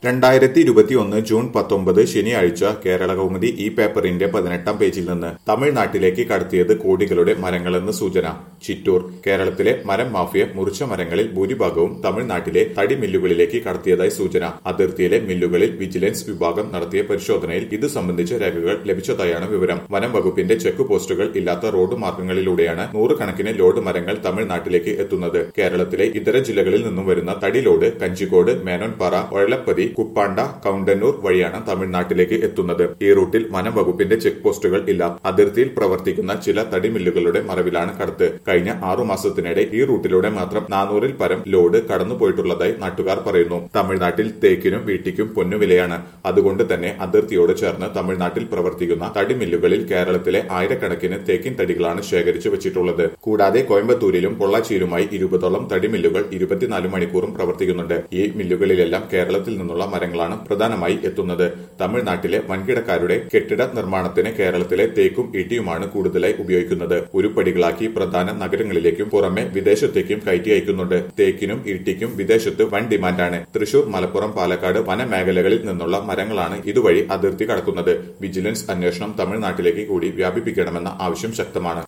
രണ്ടായിരത്തി ഇരുപത്തിയൊന്ന് ജൂൺ പത്തൊമ്പത് ശനിയാഴ്ച കേരള കൗമുദി ഈ പേപ്പറിന്റെ പതിനെട്ടാം പേജിൽ നിന്ന് തമിഴ്നാട്ടിലേക്ക് കടത്തിയത് കോടികളുടെ മരങ്ങളെന്ന് സൂചന ചിറ്റൂർ കേരളത്തിലെ മരം മാഫിയ മുറിച്ച മരങ്ങളിൽ ഭൂരിഭാഗവും തമിഴ്നാട്ടിലെ തടി മില്ലുകളിലേക്ക് കടത്തിയതായി സൂചന അതിർത്തിയിലെ മില്ലുകളിൽ വിജിലൻസ് വിഭാഗം നടത്തിയ പരിശോധനയിൽ ഇത് സംബന്ധിച്ച രേഖകൾ ലഭിച്ചതായാണ് വിവരം വനം വകുപ്പിന്റെ ചെക്ക് പോസ്റ്റുകൾ ഇല്ലാത്ത റോഡ് മാർഗങ്ങളിലൂടെയാണ് നൂറുകണക്കിന് ലോഡ് മരങ്ങൾ തമിഴ്നാട്ടിലേക്ക് എത്തുന്നത് കേരളത്തിലെ ഇതര ജില്ലകളിൽ നിന്നും വരുന്ന തടി ലോഡ് കഞ്ചിക്കോട് മേനോൻപാറ ഒഴലപ്പതി കുപ്പാണ്ട കൌണ്ടന്നൂർ വഴിയാണ് തമിഴ്നാട്ടിലേക്ക് എത്തുന്നത് ഈ റൂട്ടിൽ വനം വകുപ്പിന്റെ ചെക്ക് പോസ്റ്റുകൾ ഇല്ല അതിർത്തിയിൽ പ്രവർത്തിക്കുന്ന ചില തടി മില്ലുകളുടെ മറവിലാണ് കടത്ത് കഴിഞ്ഞ ആറു മാസത്തിനിടെ ഈ റൂട്ടിലൂടെ മാത്രം നാനൂറിൽ പരം ലോഡ് കടന്നുപോയിട്ടുള്ളതായി നാട്ടുകാർ പറയുന്നു തമിഴ്നാട്ടിൽ തേക്കിനും വീട്ടിക്കും പൊന്നുവിലയാണ് അതുകൊണ്ട് തന്നെ അതിർത്തിയോട് ചേർന്ന് തമിഴ്നാട്ടിൽ പ്രവർത്തിക്കുന്ന തടി മില്ലുകളിൽ കേരളത്തിലെ ആയിരക്കണക്കിന് തേക്കിൻ തടികളാണ് ശേഖരിച്ചു വെച്ചിട്ടുള്ളത് കൂടാതെ കോയമ്പത്തൂരിലും പൊള്ളാച്ചിയിലുമായി ഇരുപതോളം തടി മില്ലുകൾ ഇരുപത്തിനാല് മണിക്കൂറും പ്രവർത്തിക്കുന്നുണ്ട് ഈ മില്ലുകളിലെല്ലാം കേരളത്തിൽ നിന്നുള്ള മരങ്ങളാണ് പ്രധാനമായി എത്തുന്നത് തമിഴ്നാട്ടിലെ വൻകിടക്കാരുടെ കെട്ടിട നിർമ്മാണത്തിന് കേരളത്തിലെ തേക്കും ഈട്ടിയുമാണ് കൂടുതലായി ഉപയോഗിക്കുന്നത് ഉരുപ്പടികളാക്കി പ്രധാന നഗരങ്ങളിലേക്കും പുറമെ വിദേശത്തേക്കും കയറ്റി അയക്കുന്നുണ്ട് തേക്കിനും ഈട്ടിക്കും വിദേശത്ത് വൻ ഡിമാൻഡാണ് തൃശൂർ മലപ്പുറം പാലക്കാട് വനമേഖലകളിൽ നിന്നുള്ള മരങ്ങളാണ് ഇതുവഴി അതിർത്തി കടക്കുന്നത് വിജിലൻസ് അന്വേഷണം തമിഴ്നാട്ടിലേക്ക് കൂടി വ്യാപിപ്പിക്കണമെന്ന ആവശ്യം ശക്തമാണ്